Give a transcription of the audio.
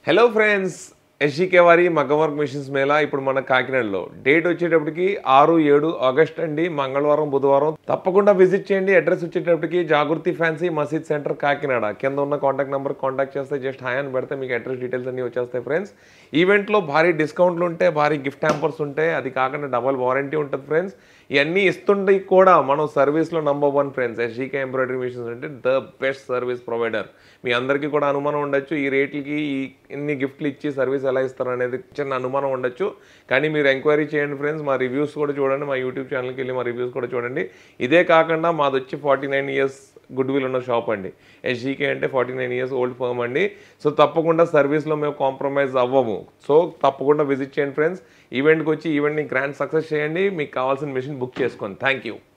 hello friends SGK వారి మగ్గం work machines Mela ఇప్పుడు మన కాకినాడలో డేట్ వచ్చేటప్పటికి ఆరు ఏడు ఆగస్ట్ అండి మంగళవారం బుధవారం తప్పకుండా విజిట్ చేయండి అడ్రస్ వచ్చేటప్పటికి జాగృతి ఫ్యాన్సీ మసీద్ సెంటర్ కాకినాడ కింద ఉన్న కాంటాక్ట్ నెంబర్ కాంటాక్ట్ చేస్తే జస్ట్ హాయ్ అని పెడితే మీకు అడ్రస్ డీటెయిల్స్ అన్ని వచ్చేస్తాయి ఫ్రెండ్స్ ఈవెంట్లో భారీ డిస్కౌంట్లు ఉంటాయి భారీ గిఫ్ట్ హ్యాంపర్స్ ఉంటాయి అది కాకుండా డబల్ వారంటీ ఉంటుంది ఫ్రెండ్స్ ఇవన్నీ ఇస్తుంటే కూడా మనం సర్వీస్లో number one friends SGK embroidery machines అంటే ద బెస్ట్ సర్వీస్ ప్రొవైడర్ మీ అందరికీ కూడా అనుమానం ఉండొచ్చు ఈ రేట్లకి ఈ ఇన్ని గిఫ్ట్లు ఇచ్చి సర్వీస్ ఎలా ఇస్తారు అనేది చిన్న అనుమానం ఉండొచ్చు కానీ మీరు ఎంక్వైరీ చేయండి ఫ్రెండ్స్ మా రివ్యూస్ కూడా చూడండి మా యూట్యూబ్ ఛానల్కి వెళ్ళి మా రివ్యూస్ కూడా చూడండి ఇదే కాకుండా మాది వచ్చి forty nine years goodwill ఉన్న షాప్ అండి ఎస్జీకే అంటే forty nine years old firm అండి సో తప్పకుండా సర్వీస్లో మేము కాంప్రమైజ్ అవ్వము సో తప్పకుండా విజిట్ చేయండి ఫ్రెండ్స్ ఈవెంట్కి వచ్చి ఈవెంట్ని గ్రాండ్ సక్సెస్ చేయండి మీకు కావాల్సిన మిషన్ బుక్ చేసుకోండి థ్యాంక్ యూ